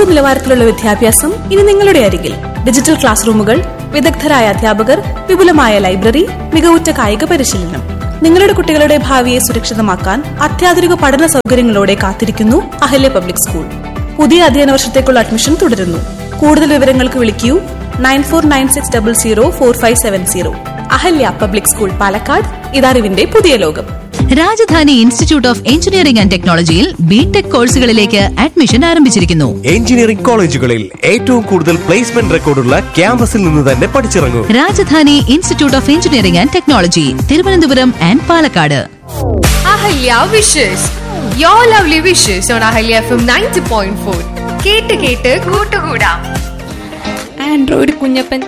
നിലവാരത്തിലുള്ള വിദ്യാഭ്യാസം ഇനി നിങ്ങളുടെ അരികിൽ ഡിജിറ്റൽ ക്ലാസ് റൂമുകൾ വിദഗ്ധരായ അധ്യാപകർ വിപുലമായ ലൈബ്രറി മികവുറ്റ കായിക പരിശീലനം നിങ്ങളുടെ കുട്ടികളുടെ ഭാവിയെ സുരക്ഷിതമാക്കാൻ അത്യാധുനിക പഠന സൗകര്യങ്ങളോടെ കാത്തിരിക്കുന്നു അഹല്യ പബ്ലിക് സ്കൂൾ പുതിയ അധ്യയന വർഷത്തേക്കുള്ള അഡ്മിഷൻ തുടരുന്നു കൂടുതൽ വിവരങ്ങൾക്ക് വിളിക്കൂ nine four nine six double zero four five seven zero Ahalya public school Palakkad ഇതറിവിന്റെ പുതിയ ലോകം Rajadhani institute of engineering and ടെക്നോളജിയിൽ ബിടെക് കോഴ്സുകളിലേക്ക് അഡ്മിഷൻ ആരംഭിച്ചിരിക്കുന്നു എഞ്ചിനീയറിംഗ് കോളേജുകളിൽ ഏറ്റവും കൂടുതൽ പ്ലേസ്മെന്റ് റെക്കോർഡുള്ള ക്യാമ്പസിൽ നിന്ന് തന്നെ പഠിച്ചിറങ്ങൂ Rajadhani institute of engineering and technology Thiruvananthapuram and Palakkad Ahalya wishes you lovely wishes on Ahalya F M ninety point four കേട്ട് കേട്ട് കൂട്ടുകൂടാം ആൻഡ്രോയിഡ് കുഞ്ഞപ്പൻ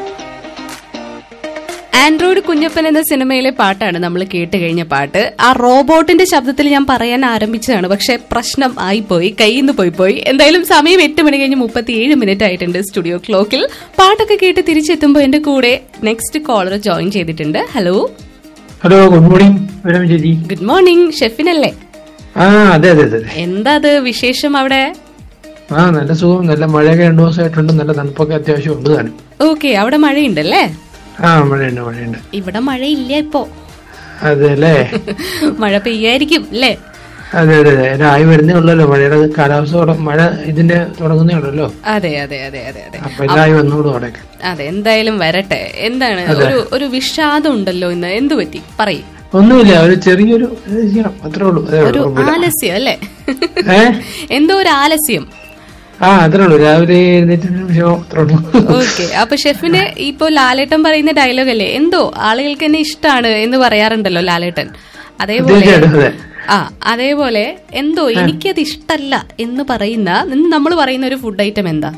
ആൻഡ്രോയിഡ് കുഞ്ഞപ്പൻ എന്ന സിനിമയിലെ പാട്ടാണ് നമ്മൾ കേട്ട് കഴിഞ്ഞ പാട്ട് ആ റോബോട്ടിന്റെ ശബ്ദത്തിൽ ഞാൻ പറയാൻ ആരംഭിച്ചതാണ് പക്ഷെ പ്രശ്നം ആയിപ്പോയി കയ്യിൽ നിന്ന് പോയി പോയി എന്തായാലും സമയം എട്ട് മണി കഴിഞ്ഞ് മുപ്പത്തിയേഴ് മിനിറ്റ് ആയിട്ടുണ്ട് സ്റ്റുഡിയോ ക്ലോക്കിൽ പാട്ടൊക്കെ കേട്ട് തിരിച്ചെത്തുമ്പോൾ എന്റെ കൂടെ നെക്സ്റ്റ് കോളർ ജോയിൻ ചെയ്തിട്ടുണ്ട് hello hello good morning madam ചേച്ചി ഗുഡ് മോർണിംഗ് ഷെഫിനല്ലേ ആ അതെ അതെ അതെ എന്താ അത് വിശേഷം അവിടെ ആ നല്ല സുഖം നല്ല മഴയൊക്കെ രണ്ടു ദിവസമായിട്ടുണ്ട് നല്ല തണുപ്പൊക്കെ അത്യാവശ്യം ഉണ്ട് താനും ഓക്കെ അവിടെ മഴയുണ്ടല്ലേ ആ മഴയുണ്ട് മഴയുണ്ട് ഇവിടെ മഴയില്ല ഇപ്പോ അതെ അല്ലേ മഴ പെയ്യായിരിക്കും അല്ലേ അതെ അതെ അതെ എന്നെ ആയി വരുന്നേ ഉള്ളല്ലോ മഴയുടെ കാലാവസ്ഥ തുട- മഴ ഇതിന്റെ തുടങ്ങുന്നേ ഉള്ളല്ലോ അതെ അതെ അതെ അതെ അതെ അപ്പൊ ഇതായി വന്നോളൂ അവിടെയൊക്കെ അതെ എന്തായാലും വരട്ടെ എന്താണ് ഒരു ഒരു വിഷാദം ഉണ്ടല്ലോ ഇന്ന് എന്തു പറ്റി പറയും ഒന്നുമില്ല ഒരു ചെറിയൊരു ഇത് ചെയ്യണം അത്രേ ഉള്ളൂ അതേ ഒരു ഉള്ളൂ കുഴപ്പമില്ല. ആലസ്യം അല്ലേ ഏ എന്തോ ഒരു ആലസ്യം ആ അത്രേ ഉള്ളൂ രാവിലെ എഴുന്നേറ്റ് വിഷമം അത്രേ ഉള്ളൂ ഓക്കെ അപ്പൊ ഷെഫിന് ഇപ്പൊ ലാലേട്ടൻ പറയുന്ന ഡയലോഗ് അല്ലേ എന്തോ ആളുകൾക്ക് എന്നെ ഇഷ്ടാണ് എന്ന് പറയാറുണ്ടല്ലോ ലാലേട്ടൻ അതേപോലെ തീർച്ചയായിട്ടും അതെ ആ അതേപോലെ എന്തോ എനിക്കത് ഇഷ്ടല്ല എന്ന് പറയുന്ന നമ്മൾ പറയുന്ന ഒരു ഫുഡ് ഐറ്റം എന്താ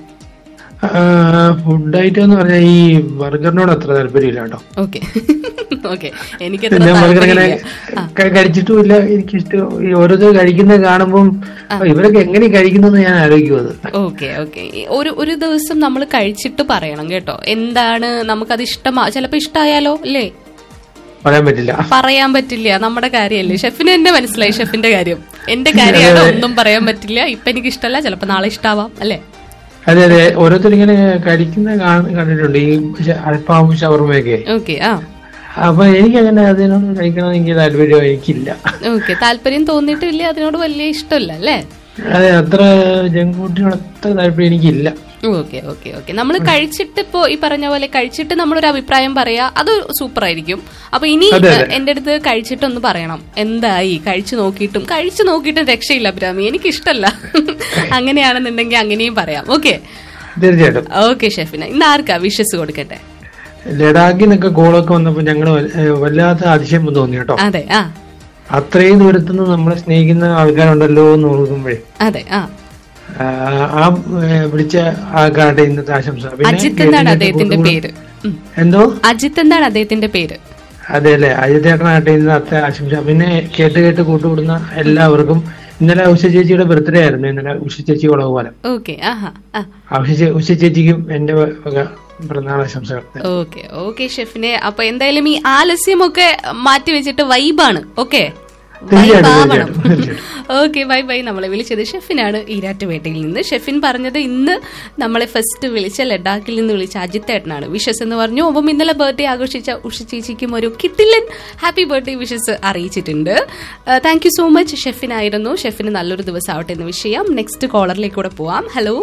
ഫുഡ് ഐറ്റം എന്ന് പറഞ്ഞാൽ ഈ ബർഗറിനോട് അത്ര താല്പര്യമില്ല കേട്ടോ ഓക്കെ ഓക്കെ എനിക്കത്ര ഞാൻ ബർഗർ അങ്ങനെ താല്പര്യമില്ല ആ ക- കഴിച്ചിട്ടുമില്ല എനിക്ക് ഇഷ്ടം ഈ ഓരോരുത്തർ കഴിക്കുന്നത് കാണുമ്പം ഇവരൊക്കെ എങ്ങനെ കഴിക്കുന്നെന്ന് ഞാൻ ആലോചിക്കും അത് ഓക്കെ ഓക്കെ ഒരു ഒരു ദിവസം നമ്മൾ കഴിച്ചിട്ട് പറയണം കേട്ടോ എന്താണ് നമുക്കത് ഇഷ്ടമാ ചിലപ്പോ ഇഷ്ടമായാലോ അല്ലേ പറയാൻ പറ്റില്ല പറയാൻ പറ്റില്ല നമ്മുടെ കാര്യമല്ലേ ഷെഫിന് എന്നെ മനസ്സിലായി ഷെഫിന്റെ കാര്യം എന്റെ കാര്യമാണ് ഒന്നും പറയാൻ പറ്റില്ല ഇപ്പൊ എനിക്ക് ഇഷ്ടമല്ല ചിലപ്പോ നാളെ ഇഷ്ടാവാം അല്ലേ അതെ അതെ ഓരോരുത്തർ ഇങ്ങനെ കഴിക്കുന്ന കാണ- കണ്ടിട്ടുണ്ട് ഈ ശ- അൽഫാം ഷവർമയൊക്കെ ഓക്കെ ആ അപ്പൊ എനിക്ക് അങ്ങനെ അതിനോട് കഴിക്കണമെന്ന് എനിക്ക് താല്പര്യം എനിക്കില്ല ഓക്കെ താല്പര്യം തോന്നിയിട്ടില്ല അതിനോട് വലിയ ഇഷ്ടമല്ല അല്ലേ അതെ അത്ര ജങ്ക് ഫുഡിനോട് അത്ര താല്പര്യം എനിക്കില്ല ഓക്കെ ഓക്കെ ഓക്കെ നമ്മൾ കഴിച്ചിട്ട് ഇപ്പോ ഈ പറഞ്ഞ പോലെ കഴിച്ചിട്ട് നമ്മളൊരു അഭിപ്രായം പറയാ അത് സൂപ്പർ ആയിരിക്കും അപ്പൊ ഇനി അതെ, അതെ. എന്റെ അടുത്ത് കഴിച്ചിട്ടൊന്ന് പറയണം എന്തായി കഴിച്ചു നോക്കിയിട്ടും കഴിച്ചു നോക്കിയിട്ടും രക്ഷയില്ല അഭിരാമി എനിക്ക് ഇഷ്ടമല്ല അങ്ങനെയാണെന്നുണ്ടെങ്കിൽ അങ്ങനെയും പറയാം ഓക്കെ തീർച്ചയായിട്ടും ഓക്കെ ഷെഫിന ഇന്ന് ആർക്കാ വിഷസ് കൊടുക്കട്ടെ ലഡാക്കിൽ നിന്നൊക്കെ കോളൊക്കെ വന്നപ്പോ ഞങ്ങള് വല്ല- ഏഹ് വല്ലാത്ത അതിശയം തോന്നി കേട്ടോ അതെ ആ അത്രയും ദൂരത്തുനിന്ന് നമ്മളെ സ്നേഹിക്കുന്ന ആൾക്കാരുണ്ടല്ലോ എന്ന് ഓർക്കുമ്പോഴേ അതെ ആ ആ, ആ ഏഹ് വിളിച്ച ആൾക്കാരുടെ ഇന്നത്തെ ആശംസ അജിത്ത് എന്നാണ് കേട്ട് അദ്ദേഹത്തിന്റെ കൂട്ടുകൂട- പേര് ഉം. എന്തോ അജിത്ത് എന്നാണ് അദ്ദേഹത്തിന്റെ പേര് അതെ അല്ലേ അജിത്തേട്ടനാട്ടെ ഇന്നത്തെ ആശംസ പിന്നെ കേട്ട് കേട്ട് കൂട്ടുകൂടുന്ന എല്ലാവർക്കും ഇന്നലെ ഉഷ ചേച്ചിയുടെ ബർത്ത്ഡേ ആയിരുന്നു ഇന്നലെ ഉഷ ചേച്ചി ഉളവുപാലം ഓക്കെ ആഹാ ആ ആ ഉഷ ചേ- ഉഷ ചേച്ചിക്കും എന്റെ വക പിറന്നാളാശംസകൾ ഓക്കെ ഓക്കെ ഷെഫിനെ അപ്പൊ എന്തായാലും ഈ ആലസ്യമൊക്കെ മാറ്റി വെച്ചിട്ട് വൈബാണ് ഓക്കെ തീർച്ചയായിട്ടും, വൈബാവണം തീർച്ചയായിട്ടും, ഓക്കെ ബൈ ബൈ നമ്മളെ വിളിച്ചത് ഷെഫിനാണ് ഈരാറ്റുപേട്ടയിൽ നിന്ന് ഷെഫിൻ പറഞ്ഞത് ഇന്ന് നമ്മളെ ഫസ്റ്റ് വിളിച്ച ലഡാക്കിൽ നിന്ന് വിളിച്ച അജിത്തേട്ടനാണ് വിഷസ് എന്ന് പറഞ്ഞു ഒപ്പം ഇന്നലെ ബർത്ത്ഡേ ആഘോഷിച്ച ഉഷ ചേച്ചിക്കും ഒരു കിട്ടില്ലൻ ഹാപ്പി ബർത്ത്ഡേ വിഷസ് അറിയിച്ചിട്ടുണ്ട് താങ്ക് യു സോ മച്ച് ഷെഫിനായിരുന്നു ഷെഫിന് നല്ലൊരു ദിവസം ആവട്ടെ എന്ന് വിഷയം നെക്സ്റ്റ് കോളറിലേക്ക് കൂടെ പോവാം ഹലോ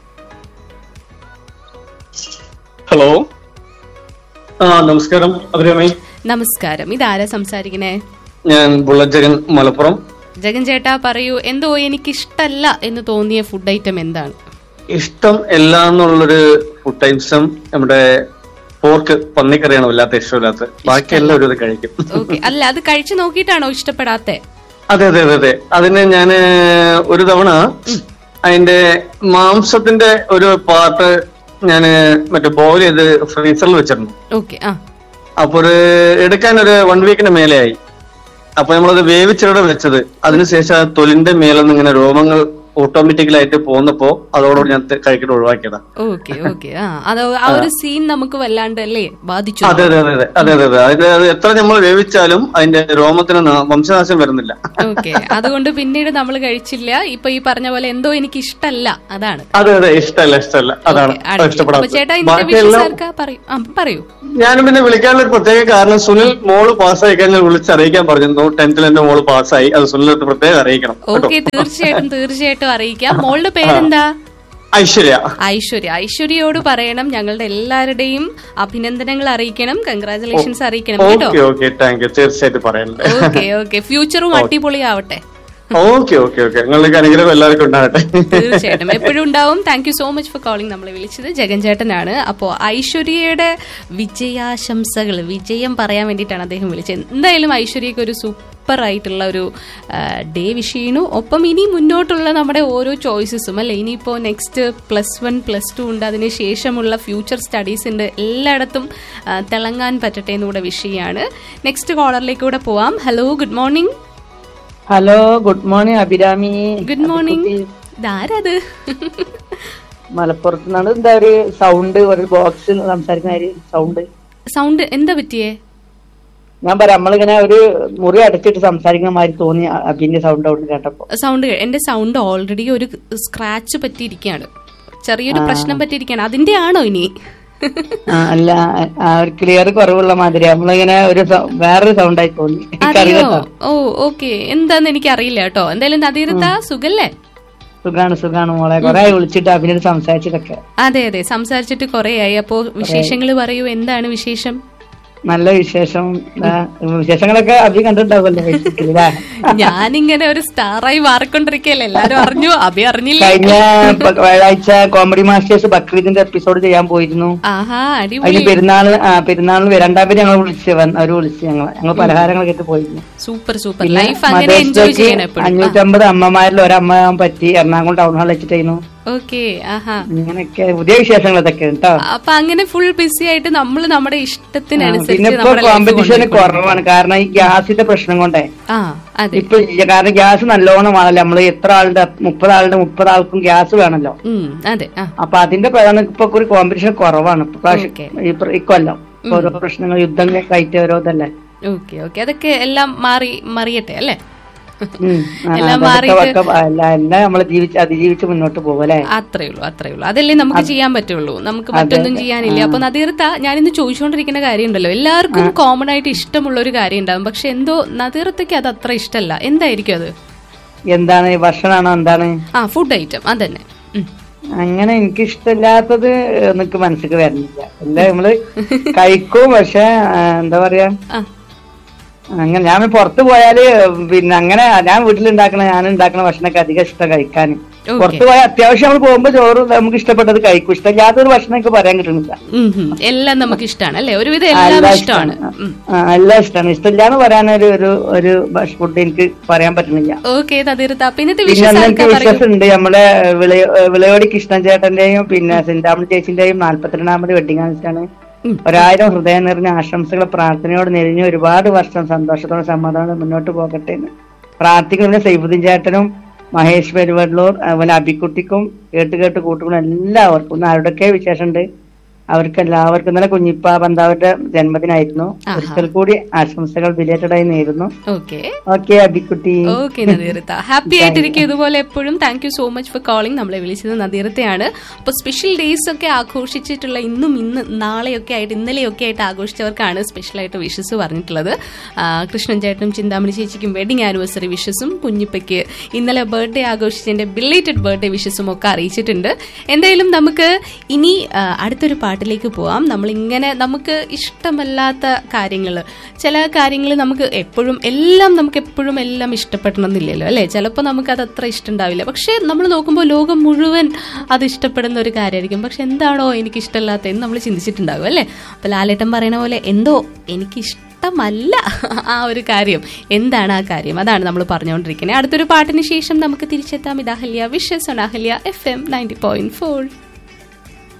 ഹലോ ആ നമസ്കാരം അഭിരാമി നമസ്കാരം ഇതാരാ സംസാരിക്കണേ ഞാൻ ബുള്ളറ്റ് ജഗൻ മലപ്പുറം ജഗൻ ചേട്ടാ പറയൂ എന്തോ എനിക്ക് ഇഷ്ടല്ല എന്ന് തോന്നിയ ഫുഡ് ഐറ്റം എന്താണ് ഇഷ്ടം എല്ലാം എന്നുള്ളൊരു ഫുഡ് ഐറ്റം നമ്മുടെ പോർക്ക് പന്നിക്കറിയാണ് വല്ലാത്ത ഇഷ്ടമില്ലാത്ത ബാക്കി എല്ലാം ഒരു ഇത് കഴിക്കും ഓക്കെ അല്ല അത് കഴിച്ചു നോക്കിയിട്ടാണോ ഇഷ്ടപ്പെടാത്തെ അതെ അതെ അതെ അതെ അതിന് ഞാൻ ഒരു തവണ അതിന്റെ മാംസത്തിന്റെ ഒരു പാർട്ട് ഞാൻ മറ്റേ ബോയിൽ ചെയ്ത് ഫ്രീസറിൽ വെച്ചിരുന്നു ഓക്കെ ആ അപ്പൊ ഒരു എടുക്കാൻ ഒരു വൺ വീക്കിന് മേലെയായി അപ്പൊ നമ്മളത് വേവിച്ചിവിടെ വെച്ചത് അതിനുശേഷം ആ തൊലിന്റെ മേലെ നിന്ന് ഇങ്ങനെ രോമങ്ങൾ ഓട്ടോമാറ്റിക്കലായിട്ട് പോന്നപ്പോ അതോടുകൂടി ഞാൻ ത- കഴിക്കൽ ഒഴിവാക്കിയതാ ഓക്കെ ഓക്കെ ആ അത് ആ ഒരു സീൻ നമുക്ക് വല്ലാണ്ട് അല്ലേ ബാധിച്ചു അതെ അതെ അതെ അതെ അതെ അതെ അതെ അതിന് അത് എത്ര നമ്മൾ വേവിച്ചാലും അതിന്റെ രോമത്തിന് ന- വംശനാശം വരുന്നില്ല ഓക്കെ അതുകൊണ്ട് പിന്നീട് നമ്മൾ കഴിച്ചില്ല ഇപ്പൊ ഈ പറഞ്ഞ പോലെ എന്തോ എനിക്ക് ഇഷ്ടല്ല അതാണ് അതെ അതെ ഇഷ്ടമല്ല ഇഷ്ടമല്ല അതാണ് Okay, അടിപൊളി. അപ്പൊ ചേട്ടാ ഇഷ്ടപ്പെടാത്തത് ഇന്നത്തെ വിഷസ് ബാക്കിയെല്ലാം ആർക്കാ പറയൂ ആ പറയൂ ഞാനും പിന്നെ വിളിക്കാനുള്ള ഒരു പ്രത്യേക കാരണം സുനിൽ മോള് പാസ്സായി കഴിഞ്ഞാൽ വിളിച്ച് അറിയിക്കാൻ പറഞ്ഞിരുന്നു ടെൻത്തിൽ എന്റെ മോള് പാസ്സായി അത് സുനിലിട്ട് പ്രത്യേകം അറിയിക്കണം കേട്ടോ ഓക്കെ തീർച്ചയായിട്ടും തീർച്ചയായിട്ടും അറിയിക്കാം മോളുടെ പേരെന്താ ഐശ്വര്യ ഐശ്വര്യ ഐശ്വര്യയോട് പറയണം ഞങ്ങളുടെ എല്ലാവരുടെയും അഭിനന്ദനങ്ങൾ അറിയിക്കണം കൺഗ്രാചുലേഷൻസ് അറിയിക്കണം കേട്ടോ ഓക്കെ ഓക്കെ താങ്ക് യു തീർച്ചയായിട്ടും പറയാനുണ്ട് ഓക്കെ ഓക്കെ ഫ്യൂച്ചറും അടിപൊളിയാവട്ടെ ഓക്കെ ഓക്കെ ഓക്കെ നിങ്ങൾക്ക് അനുഗ്രഹം എല്ലാവർക്കും ഉണ്ടാകട്ടെ തീർച്ചയായിട്ടും എപ്പോഴും ഉണ്ടാവും thank you so much for calling നമ്മളെ വിളിച്ചത് ജഗൻ ചേട്ടനാണ് അപ്പോൾ ഐശ്വര്യയുടെ വിജയാശംസകൾ വിജയം പറയാൻ വേണ്ടിയിട്ടാണ് അദ്ദേഹം വിളിച്ചത് എന്തായാലും ഐശ്വര്യക്ക് ഒരു സൂപ്പർ ആയിട്ടുള്ള ഒരു ഡേ വിഷ് ചെയ്യുന്നു ഒപ്പം ഇനി മുന്നോട്ടുള്ള നമ്മുടെ ഓരോ ചോയ്സസും അല്ലെ ഇനിയിപ്പോൾ next plus one plus two ഉണ്ട് അതിന് ശേഷമുള്ള ഫ്യൂച്ചർ സ്റ്റഡീസ് ഉണ്ട് എല്ലായിടത്തും ആ, തിളങ്ങാൻ പറ്റട്ടെ എന്നുകൂടെ വിഷ് ചെയ്യാണ് നെക്സ്റ്റ് കോളറിലേക്ക് കൂടെ പോവാം hello good morning hello good morning Abhirami good morning ഇതാരത് മലപ്പുറത്ത് നിന്നാണ് എന്താ ഒരു സൗണ്ട് ഒരു ബോക്സ് സംസാരിക്കുന്ന ഒരു സൗണ്ട് സൗണ്ട് എന്താ പറ്റിയേ ഞാൻ പറയാം നമ്മളിങ്ങനെ ഒരു മുറി അടച്ചിട്ട് സംസാരിക്കുന്ന മാതിരി തോന്നി അ- അഭിന്റെ സൗണ്ട് അവിടെ കേട്ടപ്പോ സൗണ്ട് കേ- എന്റെ സൗണ്ട് ഓൾറെഡി ഒരു സ്ക്രാച്ച് പറ്റിയിരിക്കുകയാണ് ചെറിയൊരു പ്രശ്നം പറ്റിയിരിക്കുകയാണ് അതിന്റെ ആണോ ഇനി ആ, അല്ല ആ, ഒരു ക്ലിയർ കുറവുള്ള മാതിരി നമ്മളിങ്ങനെ ഒരു സൗ- വേറൊരു സൗണ്ട് ആയി തോന്നി എനിക്കറിയില്ല അറിയോ കേട്ടോ. ഓ ഓക്കെ എന്താന്ന് എനിക്ക് അറിയില്ല കേട്ടോ എന്തായാലും നദീരത്ത സുഖല്ലേ സുഖാണ് സുഖാണ് മോളെ കൊറേ വിളിച്ചിട്ട് അഭിനോട് സംസാരിച്ചിട്ടൊക്കെ അതെ അതെ സംസാരിച്ചിട്ട് കൊറേ ആയി അപ്പോ വിശേഷങ്ങൾ പറയൂ എന്താണ് വിശേഷം നല്ല വിശേഷം ആ, വിശേഷങ്ങളൊക്കെ അഭി കണ്ടിട്ടുണ്ടാവുമല്ലോ ഫേസ്ബുക്കിൽ അല്ലേ ഞാനിങ്ങനെ ഒരു സ്റ്റാറായി മാറിക്കൊണ്ടിരിക്കുകയല്ലേ എല്ലാരും അറിഞ്ഞു അഭി അറിഞ്ഞില്ല കഴിഞ്ഞ പ- വ്യാഴാഴ്ച കോമഡി മാസ്റ്റേഴ്സ് ബക്രീദിന്റെ എപ്പിസോഡ് ചെയ്യാൻ പോയിരുന്നു ആഹാ അതിന് അടിപൊളി പെരുന്നാൾ ആ പെരുന്നാളിന് രണ്ടാം പേര് ഞങ്ങൾ വിളിച്ച് വന്ന് അവര് വിളിച്ച് ഞങ്ങൾ ഞങ്ങൾ പലഹാരങ്ങൾ കേട്ട് പോയിരുന്നു സൂപ്പർ സൂപ്പർ പിന്നെ ലൈഫ് അങ്ങനെ മദേഴ്സ് എൻജോയ് ഡേക്ക് ചെയ്യണം എപ്പോഴും അഞ്ഞൂറ്റമ്പത് അമ്മമാരിൽ ഒരമ്മയാൻ പറ്റി എറണാകുളം ടൗൺ ഹാളിൽ വെച്ചിട്ടായിരുന്നു ഓക്കെ ആഹാ ഇങ്ങനെയൊക്കെ പുതിയ വിശേഷങ്ങൾ ഇതൊക്കെ കേട്ടോ അപ്പൊ അങ്ങനെ ഫുൾ ബിസി ആയിട്ട് നമ്മൾ നമ്മുടെ പിന്നെ ഇഷ്ടത്തിനനുസരിച്ച് ഇപ്പൊ നമ്മുടെ life കോമ്പറ്റീഷൻ കൊണ്ടുപോയി. കുറവാണ് കാരണം ഈ ഗ്യാസിന്റെ പ്രശ്നം കൊണ്ടേ ആ അതെ ഇപ്പൊ ഈ- കാരണം ഗ്യാസ് നല്ലോണം ആണല്ലോ നമ്മള് എത്ര ആളുടെ മുപ്പത് ആളുടെ മുപ്പത് ആൾക്കും ഗ്യാസ് വേണല്ലോ ഉം അതെ ആ അപ്പൊ അതിന്റെ പ്രധാന ഇപ്പൊ ഒരു കോമ്പറ്റീഷൻ കുറവാണ് ഇപ്പൊ പ്രാവശ്യം Okay. ഈ പ്ര- ഇക്കൊല്ലം ഇപ്പൊ ഓരോ പ്രശ്നങ്ങൾ യുദ്ധം കയറ്റി ഓരോ ഇതല്ലേ ഓക്കെ ഓക്കെ അതൊക്കെ എല്ലാം മാറി മറിയട്ടെ അല്ലേ ഉം. ആ, എല്ലാം അതൊക്കെ മാറിയിട്ട് ഒക്കെ എല്ലാം എല്ലാം നമ്മൾ ജീവിച്ച് അതിജീവിച്ച് മുന്നോട്ട് പോകും അല്ലെ അത്രേ ഉള്ളൂ അത്രേ ഉള്ളൂ അതല്ലേ നമുക്ക് ചെയ്യാൻ പറ്റുള്ളൂ നമുക്ക് മറ്റൊന്നും ചെയ്യാനില്ല അപ്പൊ നദീർത്ത ഞാനിന്ന് ചോദിച്ചുകൊണ്ടിരിക്കുന്ന കാര്യം ഉണ്ടല്ലോ എല്ലാവർക്കും കോമൺ ആയിട്ട് ഇഷ്ടമുള്ള ഒരു കാര്യം ഉണ്ടാവും പക്ഷെ എന്തോ നദീർത്തയ്ക്ക് അത് അത്ര ഇഷ്ടമല്ല എന്തായിരിക്കും അത് എന്താണ് ഭക്ഷണമാണോ എന്താണ് ആ ഫുഡ് ഐറ്റം അതന്നെ ഉം. അങ്ങനെ എനിക്ക് ഇഷ്ടമില്ലാത്തത് എനിക്ക് മനസ്സിക്ക് വരുന്നില്ല എല്ലാം നമ്മള് കഴിക്കും പക്ഷെ ആ, എന്താ പറയാ ആ അങ്ങനെ ഞാൻ പുറത്ത് പോയാല് പിന്നെ അങ്ങനെ ഞാൻ വീട്ടിലുണ്ടാക്കണ ഞാൻ ഉണ്ടാക്കണ ഭക്ഷണമൊക്കെ അധികം ഇഷ്ടം കഴിക്കാൻ Okay. പുറത്ത് പോയാൽ അത്യാവശ്യം നമ്മൾ പോകുമ്പോ ചോറ് നമുക്ക് ഇഷ്ടപ്പെട്ടത് കഴിക്കും ഇഷ്ടമില്ലാത്തൊരു ഭക്ഷണം എനിക്ക് പറയാൻ കിട്ടുന്നില്ല ഉം, ഉം. എല്ലാം നമുക്ക് ഇഷ്ടമാണ് അല്ലേ ഒരുവിധം ആ, എല്ലാം എല്ലാം ഇഷ്ടമാണ് ഉം. ആ, എല്ലാം ഇഷ്ടമാണ് ഇഷ്ടമില്ലാന്ന് പറയാനൊരു ഒരു ഒരു ഫുഡ് എനിക്ക് പറയാൻ പറ്റുന്നില്ല ഓക്കെ നദീർത്ത അപ്പൊ ഇന്നത്തെ പിന്നെ വിഷയം അന്ന് ആർക്കാ എനിക്ക് പറയൂ വിശ്വാസം ഉണ്ട് നമ്മളെ വിളയ- വിളയോടി കൃഷ്ണൻ ചേട്ടന്റെയും പിന്നെ സിന്താമണി ചേച്ചിന്റെയും നാല്പത്തിരണ്ടാമത് വെഡിങ് ആനിവേഴ്സറിയാണ് ഒരായിരം ഹൃദയം നിറഞ്ഞ ആശംസകൾ പ്രാർത്ഥനയോട് നെരിഞ്ഞ് ഒരുപാട് വർഷം സന്തോഷത്തോടെ സമാധാനം മുന്നോട്ട് പോകട്ടെ എന്ന് പ്രാർത്ഥിക്കുന്ന സൈഫുദ്ദീൻ ചേട്ടനും മഹേഷ് പെരുവള്ളൂർ അതുപോലെ അബിക്കുട്ടിക്കും കേട്ട് കേട്ട് കൂട്ടുകളും എല്ലാവർക്കും ഇന്ന് ആരുടെയൊക്കെ വിശേഷമുണ്ട് അവർക്ക് എല്ലാവർക്കും ഇന്നലെ കുഞ്ഞിപ്പ ബന്ധാവിന്റെ ജന്മദിനായിരുന്നു ഒരിക്കൽ കൂടി ആശംസകൾ ബിലേറ്റഡ് ആയി നേരുന്നു ഓക്കെ ഓക്കെ അബിക്കുട്ടി ഓക്കെ നദീർത്ത ഹാപ്പി ആയിട്ടിരിക്കും ഇതുപോലെ എപ്പോഴും thank you so much for calling നമ്മളെ വിളിച്ചത് നദീർത്തയാണ് അപ്പൊ സ്പെഷ്യൽ ഡേയ്സ് ഒക്കെ ആഘോഷിച്ചിട്ടുള്ള ഇന്നും ഇന്ന് നാളെയൊക്കെ ആയിട്ട് ഇന്നലെയൊക്കെ ആയിട്ട് ആഘോഷിച്ചവർക്കാണ് സ്പെഷ്യൽ ആയിട്ട് വിഷസ് പറഞ്ഞിട്ടുള്ളത് ആ, കൃഷ്ണൻ ചേട്ടനും ചിന്താമണി ചേച്ചിക്കും വെഡിങ് ആനിവേഴ്സറി വിഷസും കുഞ്ഞിപ്പയ്ക്ക് ഇന്നലെ ബർത്ത്ഡേ ആഘോഷിച്ചതിന്റെ ബിലേറ്റഡ് ബർത്ത്ഡേ വിഷസും ഒക്കെ അറിയിച്ചിട്ടുണ്ട് എന്തായാലും നമുക്ക് ഇനി ആ, അടുത്തൊരു പാട്ടിലേക്ക് പോവാം നമ്മളിങ്ങനെ നമുക്ക് ഇഷ്ടമല്ലാത്ത കാര്യങ്ങൾ ചില കാര്യങ്ങൾ നമുക്ക് എപ്പോഴും എല്ലാം നമുക്ക് എപ്പോഴും എല്ലാം ഇഷ്ടപ്പെടണമെന്നില്ലല്ലോ അല്ലെ ചിലപ്പോൾ നമുക്ക് അത് അത്ര ഇഷ്ടമുണ്ടാവില്ല പക്ഷെ നമ്മൾ നോക്കുമ്പോൾ ലോകം മുഴുവൻ അത് ഇഷ്ടപ്പെടുന്ന ഒരു കാര്യമായിരിക്കും പക്ഷെ എന്താണോ എനിക്ക് ഇഷ്ടമല്ലാത്തതെന്ന് നമ്മൾ ചിന്തിച്ചിട്ടുണ്ടാകും അല്ലേ അപ്പൊ ലാലേട്ടൻ പറയുന്ന പോലെ എന്തോ എനിക്ക് ഇഷ്ടമല്ല ആ ഒരു കാര്യം എന്താണ് ആ കാര്യം അതാണ് നമ്മൾ പറഞ്ഞുകൊണ്ടിരിക്കുന്നത് അടുത്തൊരു പാട്ടിന് ശേഷം നമുക്ക് തിരിച്ചെത്താം ഇത് Ahalya wishes on Ahalya F M ninety point four